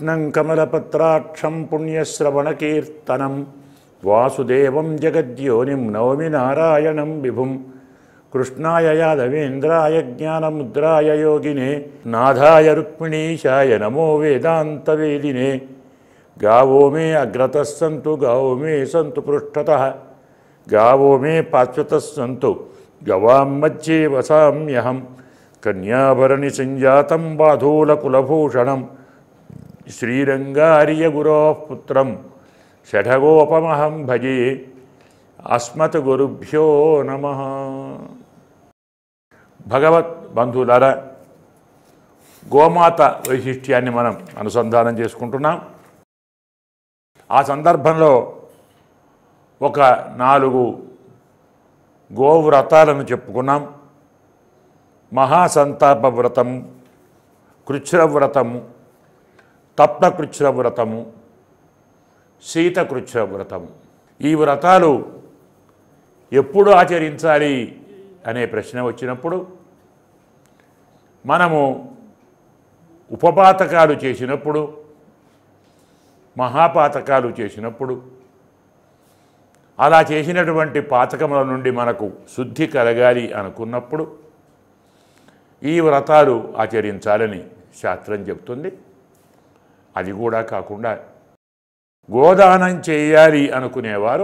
కృష్ణం కమలపత్రాక్షం పుణ్యశ్రవణకీర్తనం వాసుదేవం జగద్యోనిం నవమి నారాయణం విభుం కృష్ణాయ యాదవేంద్రాయ జ్ఞానముద్రాయ యోగినే నాథాయ రుక్మిణీశాయ నమో వేదాంతవేదినే గావో మే అగ్రతः సంతు గావో మే సంతు పృష్ఠతः గావో మే పార్శ్వతः సంతు గవాం మధ్యే వసామ్యహం కన్యాభరణి సంజాతం బాధూలకులభూషణం శ్రీరంగార్యగురో పుత్రం షఠగోపమహం భజే అస్మత్ గురుభ్యో నమ భగవత్ బంధువులారా గోమాత వైశిష్ట్యాన్ని మనం అనుసంధానం చేసుకుంటున్నాం ఆ సందర్భంలో ఒక నాలుగు గోవ్రతాలను చెప్పుకున్నాం మహాసంతాప వ్రతం కృచ్ఛ్రవ్రతము తప్తకృచ్ఛ్రవ్రతము శీతకృచ్ఛ్రవ్రతము ఈ వ్రతాలు ఎప్పుడు ఆచరించాలి అనే ప్రశ్న వచ్చినప్పుడు మనము ఉపపాతకాలు చేసినప్పుడు మహాపాతకాలు చేసినప్పుడు అలా చేసినటువంటి పాతకముల నుండి మనకు శుద్ధి కలగాలి అనుకున్నప్పుడు ఈ వ్రతాలు ఆచరించాలని శాస్త్రం చెప్తుంది అది కూడా కాకుండా గోదానం చేయాలి అనుకునేవారు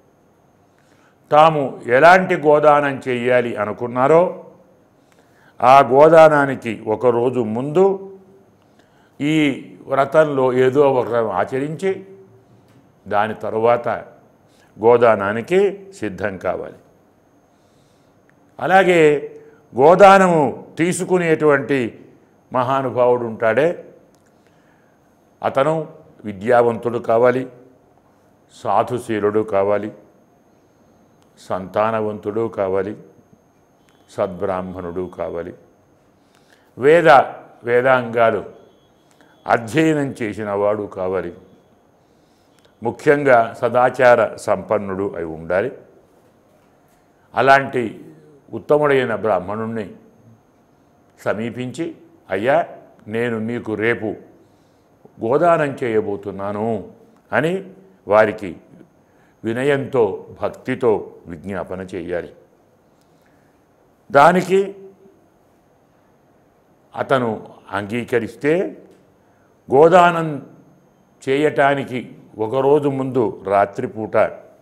తాము ఎలాంటి గోదానం చేయాలి అనుకున్నారో ఆ గోదానానికి ఒకరోజు ముందు ఈ వ్రతంలో ఏదో ఒక ఆచరించి దాని తరువాత గోదానానికి సిద్ధం కావాలి అలాగే గోదానము తీసుకునేటువంటి మహానుభావుడు ఉంటాడే అతను విద్యావంతుడు కావాలి సాధుశీలుడు కావాలి సంతానవంతుడు కావాలి సద్బ్రాహ్మణుడు కావాలి వేద వేదాంగాలు అధ్యయనం చేసిన వాడు కావాలి ముఖ్యంగా సదాచార సంపన్నుడు అయి ఉండాలి అలాంటి ఉత్తముడైన బ్రాహ్మణుణ్ణి సమీపించి అయ్యా నేను మీకు రేపు గోదానం చేయబోతున్నాను అని వారికి వినయంతో భక్తితో విజ్ఞాపన చేయాలి దానికి అతను అంగీకరిస్తే గోదానం చేయటానికి ఒకరోజు ముందు రాత్రిపూట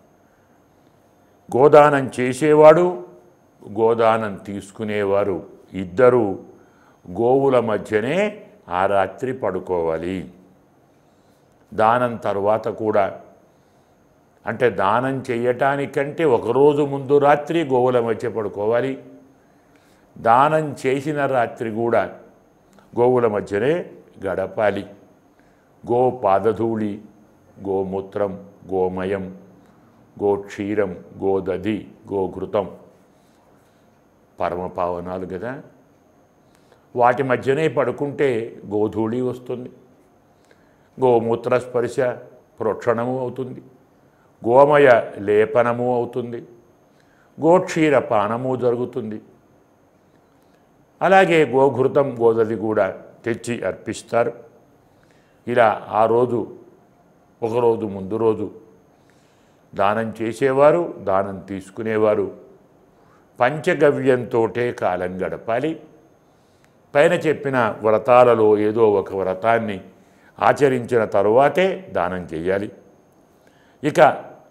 గోదానం చేసేవాడు గోదానం తీసుకునేవారు ఇద్దరు గోవుల మధ్యనే ఆ రాత్రి పడుకోవాలి దానం తర్వాత కూడా అంటే దానం చేయటానికంటే ఒకరోజు ముందు రాత్రి గోవుల మధ్య పడుకోవాలి దానం చేసిన రాత్రి కూడా గోవుల మధ్యనే గడపాలి గో పాదధూళి గోమూత్రం గోమయం గోక్షీరం గోదధి గోఘృతం పరమపావనాలు కదా వాటి మధ్యనే పడుకుంటే గోధూళి వస్తుంది గోమూత్ర స్పర్శ ప్రోక్షణము అవుతుంది గోమయ లేపనము అవుతుంది గోక్షీర పానము జరుగుతుంది అలాగే గోఘృతం గోదది కూడా తెచ్చి అర్పిస్తారు ఇలా ఆ రోజు ఒకరోజు ముందు రోజు దానం చేసేవారు దానం తీసుకునేవారు పంచగవ్యంతోటే కాలం గడపాలి పైన చెప్పిన వ్రతాలలో ఏదో ఒక వ్రతాన్ని ఆచరించిన తరువాతే దానం చేయాలి ఇక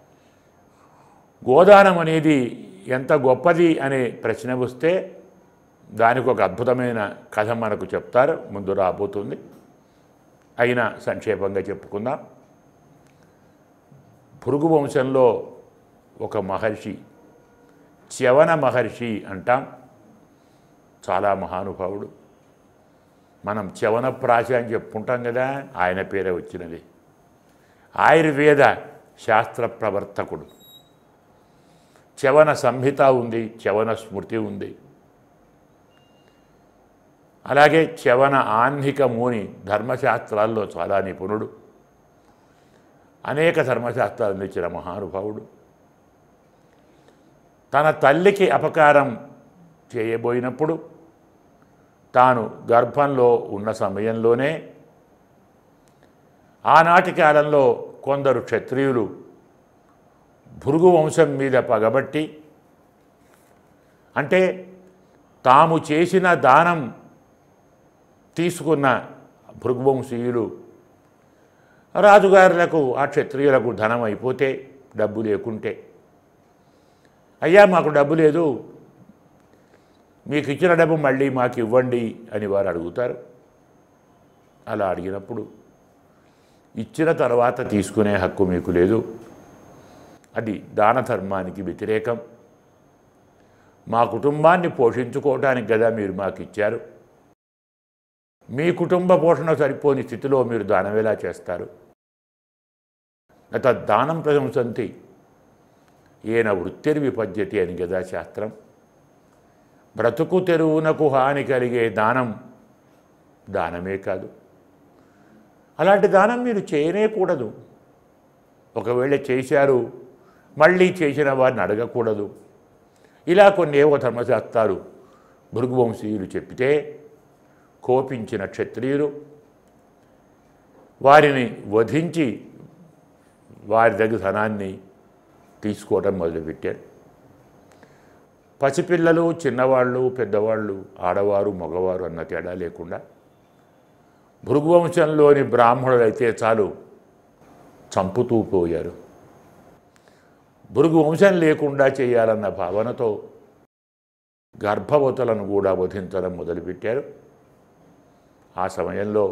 గోదానం అనేది ఎంత గొప్పది అనే ప్రశ్న వస్తే దానికి ఒక అద్భుతమైన కథ మనకు చెప్తారు ముందు రాబోతుంది అయినా సంక్షేపంగా చెప్పుకుందాం భృగు వంశంలో ఒక మహర్షి చ్యవన మహర్షి అంటాం చాలా మహానుభావుడు మనం చ్యవన ప్రాశ అని చెప్పుకుంటాం కదా ఆయన పేరే వచ్చినది ఆయుర్వేద శాస్త్ర ప్రవర్తకుడు చవన సంహిత ఉంది చవన స్మృతి ఉంది అలాగే చవన ఆహ్నిక ముని ధర్మశాస్త్రాల్లో చాలా నిపుణుడు అనేక ధర్మశాస్త్రాలు అందించిన మహానుభావుడు తన తల్లికి అపకారం చేయబోయినప్పుడు తాను గర్భంలో ఉన్న సమయంలోనే ఆనాటి కాలంలో కొందరు క్షత్రియులు భృగు వంశం మీద పగబట్టి అంటే తాము చేసిన దానం తీసుకున్న భృగువంశీయులు రాజుగారులకు ఆ క్షత్రియులకు ధనం అయిపోతే డబ్బు లేకుంటే అయ్యా మాకు డబ్బు లేదు మీకు ఇచ్చిన డబ్బు మళ్ళీ మాకు ఇవ్వండి అని వారు అడుగుతారు అలా అడిగినప్పుడు ఇచ్చిన తర్వాత తీసుకునే హక్కు మీకు లేదు అది దాన ధర్మానికి వ్యతిరేకం మా కుటుంబాన్ని పోషించుకోవడానికి కదా మీరు మాకు ఇచ్చారు మీ కుటుంబ పోషణ సరిపోని స్థితిలో మీరు దానం ఎలా చేస్తారు అత దానం ప్రశంసంతి ఈయన వృత్తిర్విపద్యతి అని కదా శాస్త్రం బ్రతుకు తెరువునకు హాని కలిగే దానం దానమే కాదు అలాంటి దానం మీరు చేయనేకూడదు ఒకవేళ చేశారు మళ్ళీ చేసిన వారిని అడగకూడదు ఇలా కొన్ని ఏవో ధర్మశాస్త్రాలు భృగువంశీయులు చెప్పితే కోపించిన క్షత్రియులు వారిని వధించి వారి దగ్గర ధనాన్ని తీసుకోవడం మొదలుపెట్టారు పసిపిల్లలు చిన్నవాళ్ళు పెద్దవాళ్ళు ఆడవారు మగవారు అన్న తేడా లేకుండా భృగువంశంలోని బ్రాహ్మణులు అయితే చాలు చంపుతూ పోయారు భృగు వంశం లేకుండా చేయాలన్న భావనతో గర్భవతులను కూడా వధించడం మొదలుపెట్టారు ఆ సమయంలో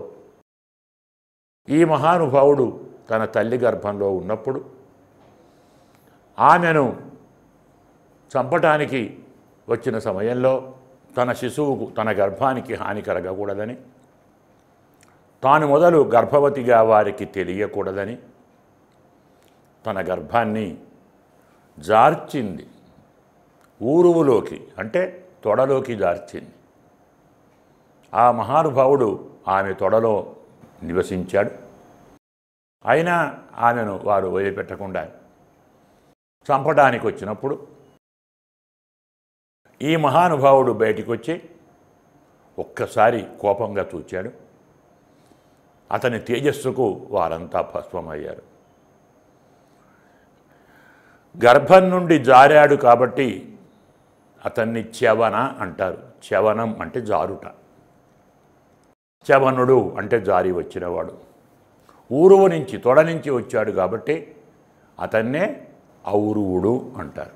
ఈ మహానుభావుడు తన తల్లి గర్భంలో ఉన్నప్పుడు ఆమెను చంపటానికి వచ్చిన సమయంలో తన శిశువుకు తన గర్భానికి హాని కలగకూడదని తాను మొదలు గర్భవతిగా వారికి తెలియకూడదని తన గర్భాన్ని జార్చింది ఊరువులోకి అంటే తొడలోకి జార్చింది ఆ మహానుభావుడు ఆమె తొడలో నివసించాడు అయినా ఆమెను వారు వదిలిపెట్టకుండా చంపడానికి వచ్చినప్పుడు ఈ మహానుభావుడు బయటికి వచ్చి ఒక్కసారి కోపంగా చూచాడు అతని తేజస్సుకు వారంతా భస్మమయ్యారు గర్భం నుండి జారాడు కాబట్టి అతన్ని చవన అంటారు చవనం అంటే జారుట చవనుడు అంటే జారి వచ్చినవాడు ఊరువు నుంచి తొడ నుంచి వచ్చాడు కాబట్టి అతన్నే ఔరువుడు అంటారు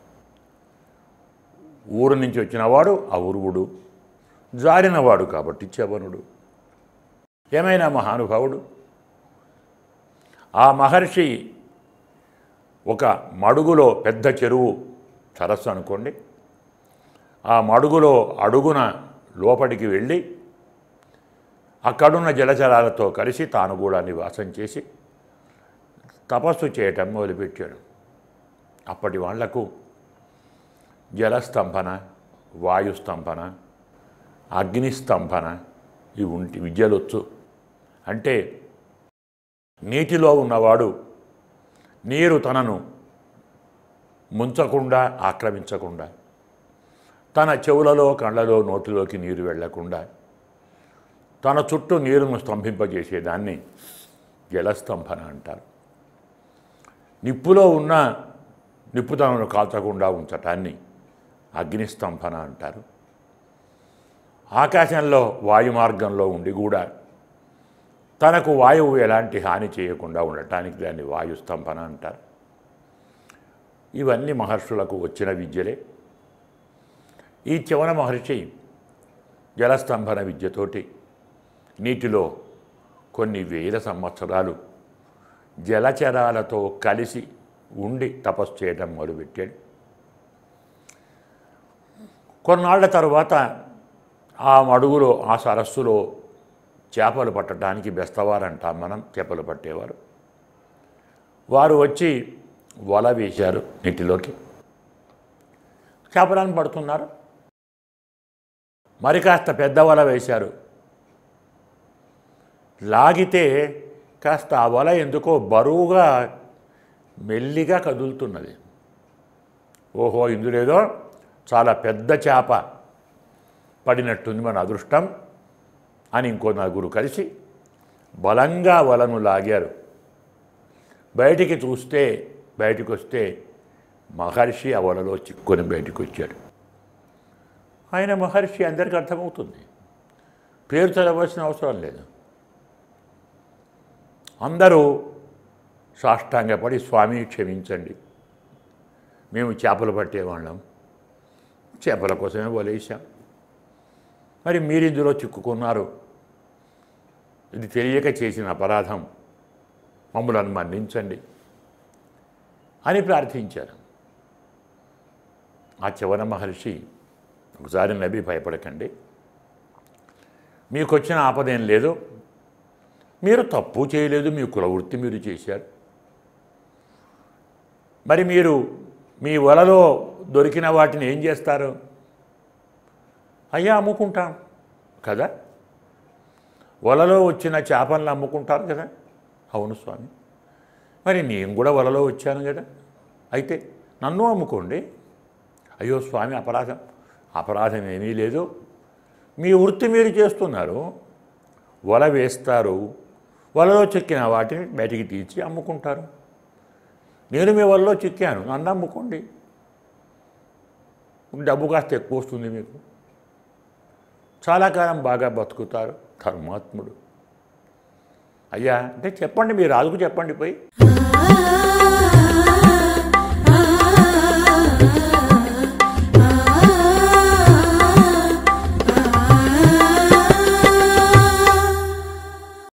ఊరు నుంచి వచ్చినవాడు ఔరువుడు జారినవాడు కాబట్టి చవనుడు ఏమైనా మహానుభావుడు ఆ మహర్షి ఒక మడుగులో పెద్ద చెరువు సరస్సు అనుకోండి ఆ మడుగులో అడుగున లోపలికి వెళ్ళి అక్కడున్న జలచరాలతో కలిసి తాను కూడా నివాసం చేసి తపస్సు చేయటం మొదలుపెట్టాడు అప్పటి వాళ్లకు జలస్తంభన వాయుస్తంభన అగ్నిస్తంభన ఇవి ఉంటి విద్యలొచ్చు అంటే నీటిలో ఉన్నవాడు నీరు తనను ముంచకుండా ఆక్రమించకుండా తన చెవులలో కళ్ళలో నోటిలోకి నీరు వెళ్లకుండా తన చుట్టూ నీరును స్తంభింపజేసేదాన్ని జలస్తంభన అంటారు నిప్పులో ఉన్న నిప్పు తనను కాల్చకుండా ఉంచటాన్ని అగ్నిస్తంభన అంటారు ఆకాశంలో వాయు మార్గంలో ఉండి కూడా తనకు వాయువు ఎలాంటి హాని చేయకుండా ఉండటానికి దాన్ని వాయుస్తంభన అంటారు ఇవన్నీ మహర్షులకు వచ్చిన విద్యలే ఈ చవన మహర్షి జలస్తంభన విద్యతోటి నీటిలో కొన్ని వేల సంవత్సరాలు జలచరాలతో కలిసి ఉండి తపస్సు చేయడం మొదలుపెట్టాడు కొన్నాళ్ల తరువాత ఆ మడుగులో ఆ సరస్సులో చేపలు పట్టడానికి బెస్తవారు అంటాం మనం చేపలు పట్టేవారు వారు వచ్చి వల వేశారు నీటిలోకి చేపలను పడుతున్నారు మరి కాస్త పెద్ద వల వేశారు లాగితే కాస్త ఆ వల ఎందుకో బరువుగా మెల్లిగా కదులుతున్నది ఓహో ఇందులేదో చాలా పెద్ద చేప పడినట్టుంది మన అదృష్టం అని ఇంకో నలుగురు కలిసి బలంగా వలను లాగారు బయటికి చూస్తే బయటికి వస్తే మహర్షి ఆ వలలో చిక్కుని బయటికి వచ్చాడు ఆయన మహర్షి అందరికీ అర్థమవుతుంది పేరు చదవలసిన అవసరం లేదు అందరూ సాష్టాంగపడి స్వామి క్షమించండి మేము చేపలు పట్టేవాళ్ళం చేపల కోసమే వలేసాం మరి మీరు ఇందులో చిక్కుకున్నారు ఇది తెలియక చేసిన అపరాధం మమ్మలను మన్నించండి అని ప్రార్థించారు ఆ చివర మహర్షి ఒకసారి నబి భయపడకండి మీకు వచ్చిన ఆపదేం లేదు మీరు తప్పు చేయలేదు మీ కులవృత్తి మీరు చేశారు మరి మీరు మీ వలలో దొరికిన వాటిని ఏం చేస్తారు అయ్యా అమ్ముకుంటాం కదా వలలో వచ్చిన చేపలను అమ్ముకుంటారు కదా అవును స్వామి మరి నేను కూడా వలలో వచ్చాను కదా అయితే నన్ను అమ్ముకోండి అయ్యో స్వామి అపరాధం అపరాధం ఏమీ లేదు మీ వృత్తి మీరు చేస్తున్నారు వల వేస్తారు వలలో చిక్కిన వాటిని బయటికి తీసి అమ్ముకుంటారు నేను మీ వలలో చిక్కాను నన్ను అమ్ముకోండి డబ్బు కాస్త ఎక్కువ వస్తుంది మీకు చాలా కాలం బాగా బతుకుతారు ధర్మాత్ముడు అయ్యా అంటే చెప్పండి మీ రాజుకు చెప్పండి పోయి